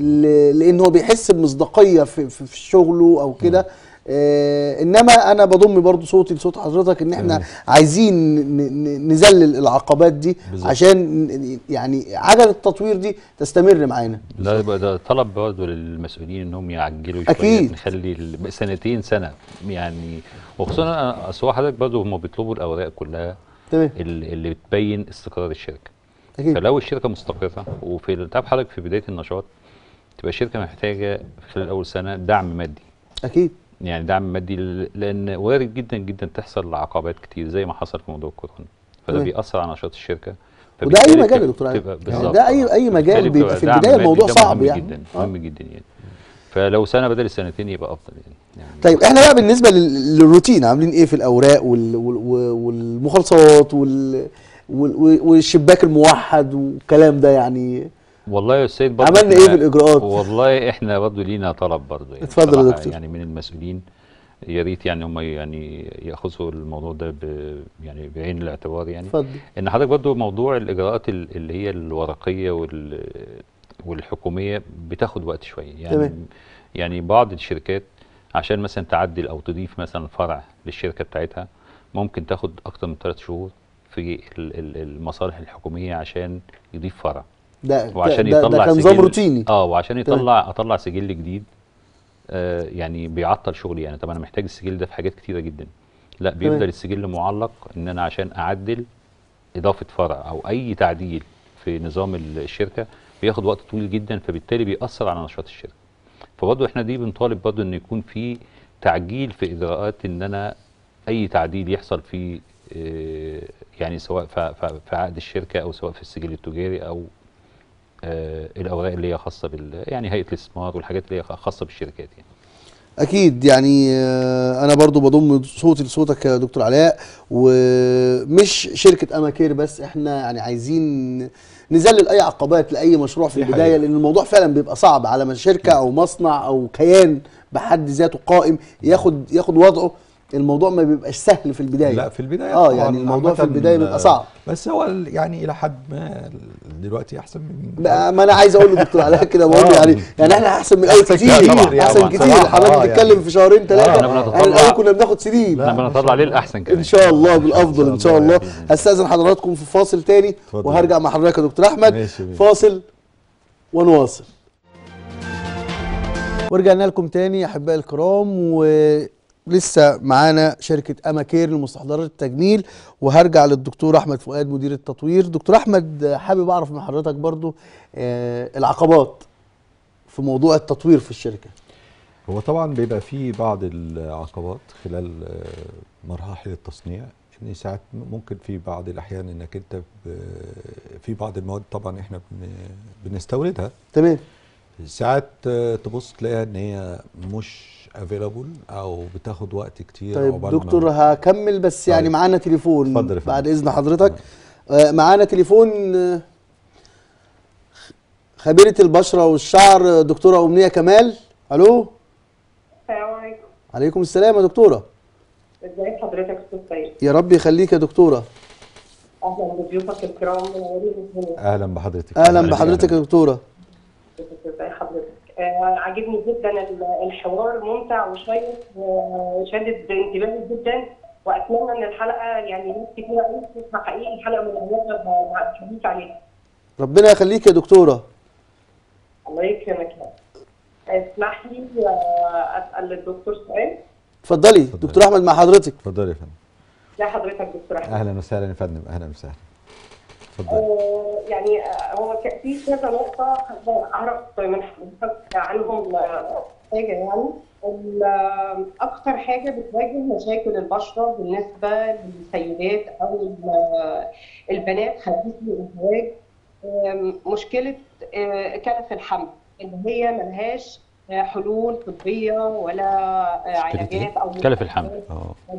ل- لان هو بيحس بمصداقيه في, في, في شغله او كده آه انما انا بضم برضو صوتي لصوت حضرتك ان احنا تمام. عايزين ن- ن- نذلل العقبات دي بالظبط. عشان ن- يعني عجله التطوير دي تستمر معانا ده يبقى ده طلب برضه للمسؤولين انهم يعجلوا شويه أكيد. نخلي ال- سنتين سنه يعني وخصوصا أنا- اصل هو حضرتك برضه هم بيطلبوا الاوراق كلها تمام اللي اللي بتبين استقرار الشركه اكيد فلو الشركه مستقره وفي تعرف حضرتك في بدايه النشاط تبقى الشركه محتاجه في خلال اول سنه دعم مادي اكيد يعني دعم مادي ل- لان وارد جدا جدا تحصل عقبات كتير زي ما حصل في موضوع الكورونا فده تمام. بيأثر على نشاط الشركه وده اي فبالتالي مجال يا بتبقى- دكتور علي بتبقى يعني بالظبط ده اي اي مجال بالتالي بيبقى في دعم البدايه مادي الموضوع ده صعب مهم يعني جدا آه. مهم جدا يعني فلو سنه بدل السنتين يبقى افضل يعني, يعني طيب احنا بقى بالنسبه لل- للروتين عاملين ايه في الاوراق وال وال والمخالصات وال وال والشباك الموحد والكلام ده يعني والله يا استاذ برضه عملنا إحنا- ايه بالاجراءات والله احنا برضه لينا طلب برضه يعني اتفضل يا بصراحة دكتور. يعني من المسؤولين يا ريت يعني هم يعني ياخذوا الموضوع ده ب يعني بعين الاعتبار يعني اتفضل ان حضرتك برضه موضوع الاجراءات ال- اللي هي الورقيه وال والحكوميه بتاخد وقت شويه يعني تمام. يعني بعض الشركات عشان مثلا تعدل او تضيف مثلا فرع للشركه بتاعتها ممكن تاخد اكتر من ثلاث شهور في ال- ال- المصالح الحكوميه عشان يضيف فرع ده ده, وعشان ده, يطلع ده كان نظام سجل- روتيني اه وعشان تمام. يطلع اطلع سجل جديد آه يعني بيعطل شغلي يعني طب انا محتاج السجل ده في حاجات كتيره جدا لا بيفضل تمام. السجل معلق ان انا عشان اعدل اضافه فرع او اي تعديل في نظام ال- الشركه بياخد وقت طويل جدا فبالتالي بيأثر على نشاط الشركه فبرضه احنا دي بنطالب برضه ان يكون في تعجيل في اجراءات ان انا اي تعديل يحصل في آه، يعني سواء ف- ف- في عقد الشركه او سواء في السجل التجاري او آه، الاوراق اللي هي خاصه بال يعني هيئه الاستثمار والحاجات اللي هي خاصه بالشركات يعني اكيد يعني آه، انا برضو بضم صوتي لصوتك يا دكتور علاء ومش شركه اماكير بس احنا يعني عايزين نذلل اي عقبات لاي مشروع في دي البدايه حقيقة. لان الموضوع فعلا بيبقى صعب على ما شركه او مصنع او كيان بحد ذاته قائم ياخد ياخد وضعه الموضوع ما بيبقاش سهل في البدايه لا في البدايه اه طبعاً يعني الموضوع في عامةً، البدايه بيبقى صعب بس هو ال- يعني الى حد ما دلوقتي احسن من بقى ما انا عايز اقول لدكتور علاء كده بقول له آه. يعني يعني احنا احسن من الاول أحسن كتير كتير يعني احسن طبعاً. كتير صراحة. حضرتك آه، بتتكلم يعني. في شهرين ثلاثه إحنا احنا بنتطلع- الاول كنا بناخد سنين احنا بنطلع عليه الاحسن كمان ان شاء الله بالافضل ان شاء الله بإذن الله. هستاذن حضراتكم في فاصل تاني اتفضل. وهرجع مع حضرتك يا دكتور احمد ماشي ماشي. فاصل ونواصل ورجعنا لكم تاني يا احبائي الكرام ولسه معانا شركه اماكير لمستحضرات التجميل وهرجع للدكتور احمد فؤاد مدير التطوير دكتور احمد حابب اعرف من حضرتك برضو آه، العقبات في موضوع التطوير في الشركه هو طبعا بيبقى فيه بعض العقبات خلال آه، مراحل التصنيع ان ساعات ممكن في بعض الاحيان انك انت ب- في بعض المواد طبعا احنا بن- بنستوردها تمام ساعات آه، تبص تلاقيها ان هي مش افيلابل او بتاخد وقت كتير طيب عقبال ما- دكتور هكمل بس يعني طيب. معانا تليفون اتفضل يا فندم. بعد اذن حضرتك آه، معانا تليفون آه، خبيرة البشرة والشعر آه، دكتورة أمنية كمال ألو السلام عليكم عليكم السلام يا دكتورة ازي حضرتك استاذ سيد يا رب يخليك يا دكتورة اهلا بضيوفك الكرام منورين الدنيا اهلا بحضرتك أهلا بحضرتك يا دكتورة ازي حضرتك آه عاجبني جدا ال- الحوار ممتع وشيق وشادد انتباهي جدا واتمنى ان الحلقه يعني ناس كتير قوي تسمع حقيقي الحلقه مميزه مع الحديث عليها ربنا يخليك يا دكتورة الله يكرمك اسمح لي آه، اسال الدكتور سؤال اتفضلي اتفضلي. دكتور أحمد مع حضرتك اتفضل يا فندم لا حضرتك دكتور احمد اهلا وسهلا يا فندم اهلا وسهلا اتفضل آه، يعني آه، هو ك- في كذا نقطة أعرف من حضرتك عنهم آه، حاجة يعني ال- آه، أكثر حاجة بتواجه مشاكل البشرة بالنسبة للسيدات أو ال- آه، البنات حديثي الزواج آم، مشكلة آه، كلف الحمل اللي هي ملهاش آه، حلول طبية ولا آه، مشكلة إيه؟ علاجات أو كلف الحمل. اه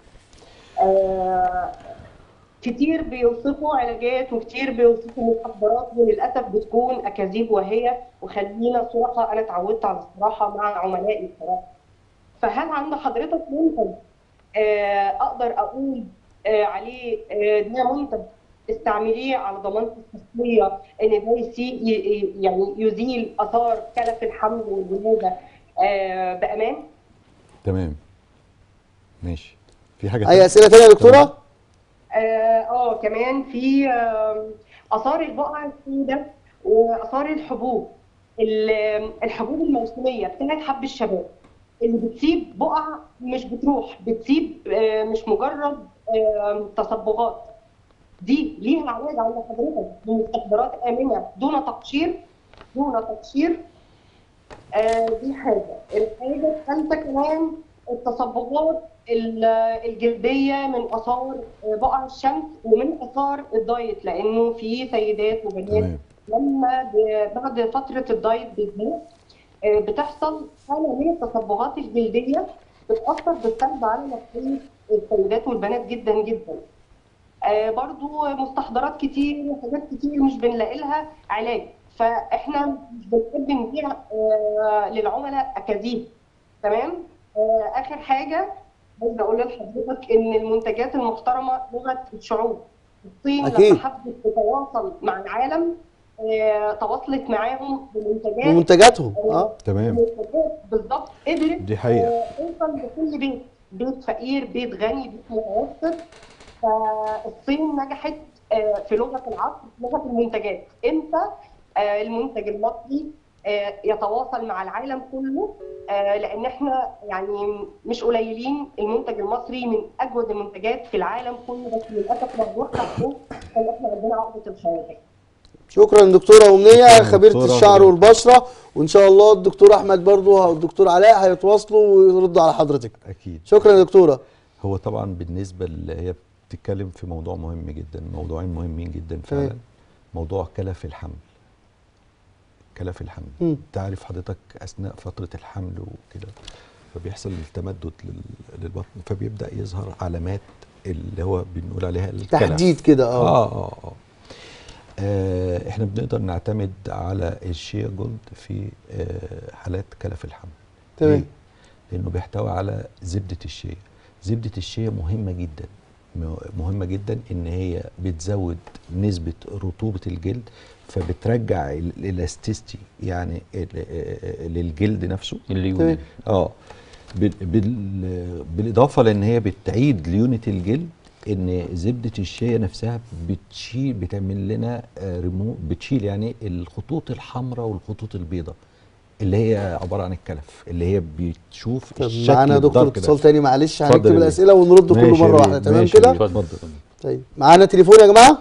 آه، كتير بيوصفوا علاجات وكتير بيوصفوا مخدرات وللاسف بتكون اكاذيب وهي وخلينا صراحه انا اتعودت على الصراحه مع عملائي بصراحه فهل عند حضرتك منتج آه، اقدر اقول آه، عليه آه، ده منتج استعمليه على ضمانتي الشخصيه ان ده يسي ي- ي- يعني يزيل اثار كلف الحمل والولاده آه، بامان؟ تمام ماشي في حاجه أي تانية؟ أسئلة تانية يا دكتورة؟ اه آه، كمان في آم، اثار البقع السوداء واثار الحبوب ال- الحبوب الموسميه بتاعت حب الشباب اللي بتسيب بقع مش بتروح بتسيب آه، مش مجرد آم، تصبغات دي ليها علاج عند حضرتك بمستحضرات امنه دون تقشير دون تقشير آه، دي حاجه الحاجه الثالثه كمان التصبغات ال- الجلديه من اثار آه، بقع الشمس ومن اثار الدايت لانه في سيدات وبنات تمام لما ب- بعد فتره الدايت بالذات آه، بتحصل حاله من التصبغات الجلديه بتاثر بالسلب على نفسيه السيدات والبنات جدا جدا. آه، برضو مستحضرات كتير وحاجات كتير مش بنلاقي لها علاج فاحنا مش بنحب نبيع آه، للعملاء اكاذيب تمام آه، اخر حاجه عايزه اقول لحضرتك ان المنتجات المحترمه لغه الشعوب الصين أكيد. لما حبت تتواصل مع العالم آه، تواصلت معاهم بمنتجات بمنتجاتهم اه تمام منتجات بالظبط قدرت دي حقيقة. آه، توصل لكل بيت بيت فقير بيت غني بيت متوسط فالصين نجحت آه، في لغه العصر لغه المنتجات امتى آه، المنتج المصري آه، يتواصل مع العالم كله آه، لان احنا يعني مش قليلين المنتج المصري من اجود المنتجات في العالم كله بس للاسف مجروح تحته ان احنا عندنا عقده الخواجه شكرا دكتورة أمنية شكراً خبيرة دكتورة الشعر أمنية. والبشرة وإن شاء الله الدكتور أحمد برضو والدكتور علاء هيتواصلوا ويردوا على حضرتك اكيد شكرا يا دكتورة هو طبعا بالنسبه اللي هي بتتكلم في موضوع مهم جدا موضوعين مهمين جدا تمام. فعلا موضوع كلف الحمل كلف الحمل مم. تعرف حضرتك اثناء فتره الحمل وكده فبيحصل التمدد لل- للبطن فبيبدا يظهر علامات اللي هو بنقول عليها الكلف تحديد كده اه اه اه اه آه، احنا بنقدر نعتمد على الشيا جولد في آه، حالات كلف الحمل تمام. ليه؟ لانه بيحتوي على زبده الشيا زبده الشيا مهمه جدا م- مهمه جدا ان هي بتزود نسبه رطوبه الجلد فبترجع ال- الالاستيستي يعني ال- آه، للجلد نفسه اللي تمام. يقول اه بال بال بالاضافه لان هي بتعيد ليونه الجلد ان زبده الشيا نفسها بتشيل بتعمل لنا آه، ريمو بتشيل يعني الخطوط الحمراء والخطوط البيضاء اللي هي عباره عن الكلف اللي هي بتشوف طب الشكل معانا دكتور الدارك ده. اتصال تاني معلش اتفضل هنكتب يا بيه. الاسئله ونرد كله ماشي يا مره بيه، واحده تمام ماشي يا كده بيه، اتفضل. اتفضل طيب معانا تليفون يا جماعه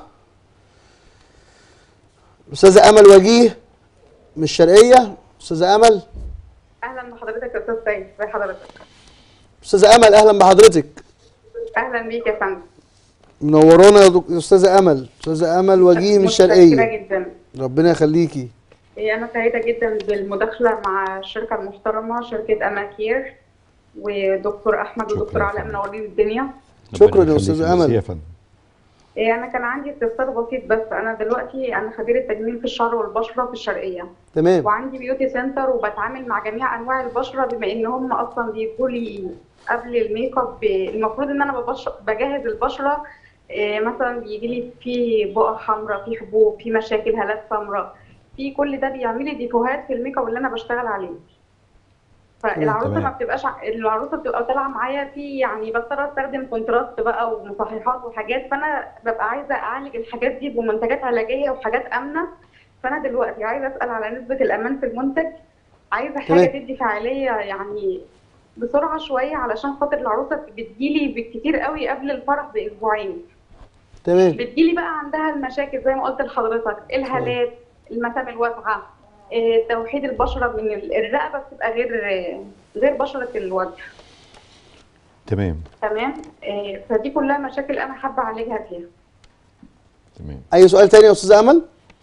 استاذه امل وجيه من الشرقيه استاذه امل اهلا بحضرتك يا استاذ سيد ازي حضرتك استاذه امل اهلا بحضرتك اهلا بيك يا فندم منورانا يا دك- استاذه امل استاذه امل وجيه من متشكره الشرقيه جدا ربنا يخليكي إيه، انا سعيده جدا بالمداخله مع الشركه المحترمه شركه اماكير ودكتور احمد شكراً ودكتور يا علاء فندم. منورين الدنيا شكراً ربنا يا يخليك أستاذة ميرسي أمل. يا فندم إيه، انا كان عندي استفسار بسيط بس انا دلوقتي انا خبيره تجميل في الشعر والبشره في الشرقيه تمام وعندي بيوتي سنتر وبتعامل مع جميع انواع البشره بما ان هم اصلا بيجوا لي قبل الميك اب ب- المفروض ان انا ببش- بجهز البشره إيه، مثلا بيجي لي في بقع حمراء في حبوب في مشاكل هالات سمراء في كل ده بيعمل لي ديفوهات في الميك اب اللي انا بشتغل عليه فالعروسه تمام. ما بتبقاش ع- العروسه بتبقى طالعه معايا في يعني بضطر استخدم كونتراست بقى ومصححات وحاجات فانا ببقى عايزه اعالج الحاجات دي بمنتجات علاجيه وحاجات امنه فانا دلوقتي عايزه اسال على نسبه الامان في المنتج عايزه حاجه تمام. تدي فعاليه يعني بسرعه شويه علشان خاطر العروسه بتجيلي بالكتير قوي قبل الفرح باسبوعين تمام بتجيلي بقى عندها المشاكل زي ما قلت لحضرتك الهالات المسام الواسعه آه، توحيد البشره من ال- الرقبه بتبقى غير غير بشره الوجه تمام تمام آه، فدي كلها مشاكل انا حابه اعالجها فيها تمام اي سؤال تاني يا استاذه امل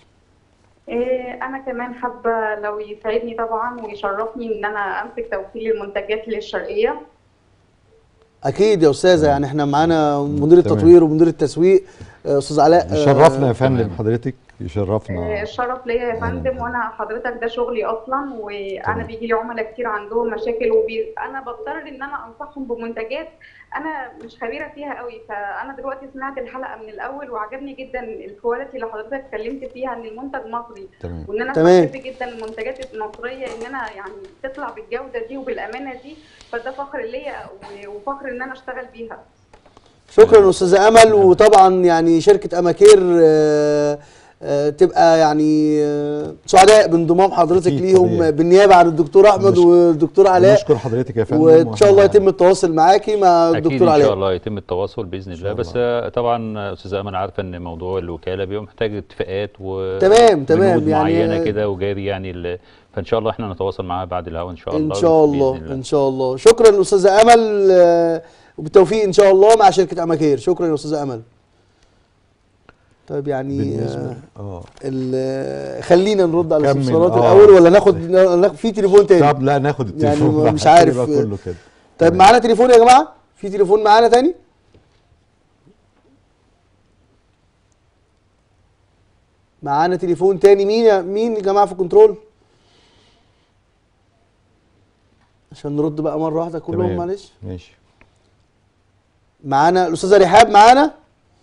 آه، انا كمان حابه لو يسعدني طبعا ويشرفني ان انا امسك توكيل المنتجات للشرقيه اكيد يا استاذه يعني احنا معانا مدير تمام. التطوير ومدير التسويق آه، استاذ علاء آه، يشرفنا يا فندم تمام. حضرتك آه، يشرفنا الشرف ليا يا فندم أهلاً. وانا حضرتك ده شغلي اصلا وانا تمام. بيجي لي عملاء كتير عندهم مشاكل وبي... انا بضطر ان انا انصحهم بمنتجات انا مش خبيره فيها قوي فانا دلوقتي سمعت الحلقه من الاول وعجبني جدا الكواليتي اللي حضرتك اتكلمت فيها ان المنتج مصري تمام وان انا تمام. حبيت جدا المنتجات المصريه ان انا يعني تطلع بالجوده دي وبالامانه دي فده فخر ليا و- وفخر ان انا اشتغل بيها شكرا استاذه امل وطبعا يعني شركه اماكير آه، آه، تبقى يعني آه، سعداء بانضمام حضرتك أكيد ليهم طبيعي. بالنيابه عن الدكتور احمد نشكر- والدكتور علاء نشكر حضرتك يا فندم وان شاء الله وإحنا- يتم التواصل معاكي مع اكيد الدكتور ان شاء علاء الله يتم التواصل باذن الله شاء بس الله. آه، طبعا استاذه امل عارفه ان موضوع الوكاله بيبقى محتاج اتفاقات و تمام، تمام، بنود يعني- معينه كده وجاري يعني ال... فان شاء الله احنا نتواصل معاها بعد الهوا ان شاء الله ان شاء الله بإذن الله. ان شاء الله شكرا استاذه امل آه، وبالتوفيق ان شاء الله مع شركه اماكير شكرا يا استاذه امل طيب يعني بالنسبه آه، اه ال- خلينا نرد على كمل، الاستفسارات آه. الاول ولا ناخد ناخد في تليفون تاني طب لا ناخد التليفون يعني بقى، مش عشان عارف. يبقى كله كده طيب تمام. معانا تليفون يا جماعه في تليفون معانا تاني معانا تليفون تاني مين يا مين يا جماعه في كنترول عشان نرد بقى مره واحده كلهم تمام. معلش ماشي معانا الاستاذه رحاب معانا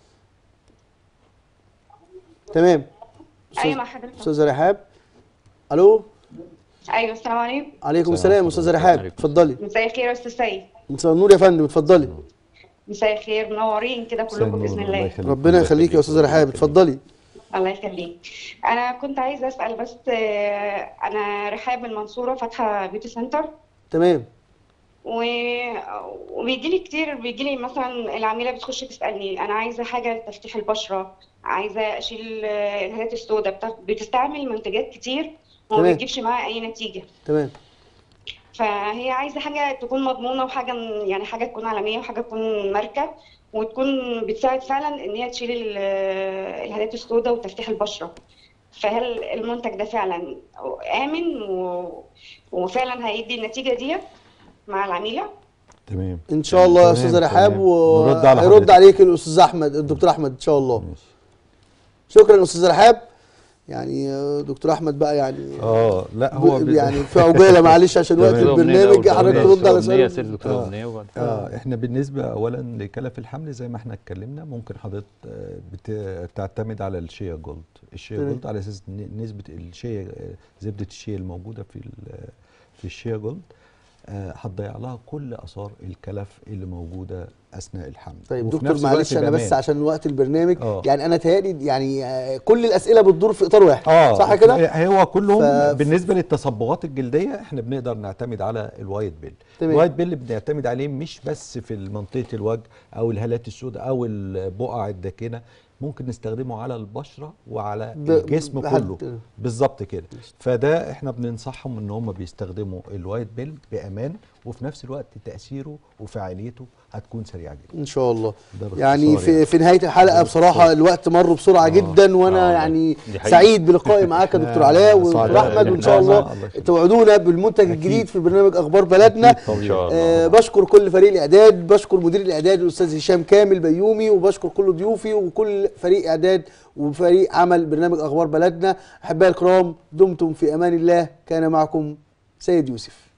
تمام أستاذ- ايوه مع حضرتك استاذه رحاب الو ايوه السلام عليكم عليكم السلام السلام استاذه رحاب عليكم اتفضلي مساء الخير يا استاذ سيد مساء النور يا فندم اتفضلي مساء الخير منورين كده مساء كلكم النور، باذن الله الله يخليك. ربنا الله يخليك يا استاذه الله رحاب يخليك. اتفضلي الله يخليك انا كنت عايزه اسال بس آه، انا رحاب من المنصوره فاتحه بيوتي سنتر تمام و... وبيجي لي كتير بيجي لي مثلا العميله بتخش تسالني انا عايزه حاجه لتفتيح البشره عايزه اشيل آه، الهالات السوداء بتاع... بتستعمل منتجات كتير وما تمام. بتجيبش معاها اي نتيجه تمام فهي عايزه حاجه تكون مضمونه وحاجه يعني حاجه تكون عالميه وحاجه تكون ماركه وتكون بتساعد فعلا ان هي تشيل ال- الهالات السوداء وتفتيح البشره فهل المنتج ده فعلا امن و... وفعلا هيدي النتيجه ديت مع العميله تمام ان شاء الله يا تمام، استاذه رحاب تمام. نرد على ويرد حضرتك. عليك الاستاذ احمد الدكتور احمد ان شاء الله ماشي. شكرا استاذ رحاب يعني آه، دكتور احمد بقى يعني اه لا هو ب- بي- يعني في عجاله معلش عشان وقت تمام. البرنامج حضرتك ترد على سؤال سؤال الدكتوره آه. امنيه وبعد اه احنا بالنسبه اولا لكلف الحمل زي ما احنا اتكلمنا ممكن حضرتك آه، بت- تعتمد على الشيا جولد الشيا تمام. جولد على اساس ن- نسبه الشيا آه، زبده الشيا الموجوده في ال- في الشيا جولد آه، هتضيع لها كل اثار الكلف اللي موجوده اثناء الحمل طيب وفي دكتور نفس الوقت معلش انا بس بأمان. عشان وقت البرنامج آه. يعني انا تهيألي يعني آه، كل الاسئله بتدور في اطار واحد اه صح كده؟ هو كلهم ف- بالنسبه للتصبغات الجلديه احنا بنقدر نعتمد على الوايت بيل تمام. الوايت بيل بنعتمد عليه مش بس في منطقه الوجه او الهالات السوداء او البقع الداكنه ممكن نستخدمه على البشره وعلى ب- الجسم بحد- كله بالظبط كده فده احنا بننصحهم ان هم بيستخدموا الوايت بيل بامان وفي نفس الوقت تاثيره وفعاليته هتكون سريعه جدا ان شاء الله ده باختصار يعني في يعني. في نهايه الحلقه ده بصراحه باختصار. الوقت مر بسرعه آه. جدا وانا آه والله. يعني دي حقيقة. سعيد بلقائي معاك يا دكتور آه، علاء سعيد. ودكتور احمد وان إحنا- شاء الله الله يخليك. توعدونا بالمنتج أكيد. الجديد في برنامج اخبار بلدنا أكيد طبعاً. ان شاء آه الله بشكر كل فريق الاعداد بشكر مدير الاعداد الاستاذ هشام كامل بيومي وبشكر كل ضيوفي وكل فريق اعداد وفريق عمل برنامج اخبار بلدنا احبائي الكرام دمتم في امان الله كان معكم سيد يوسف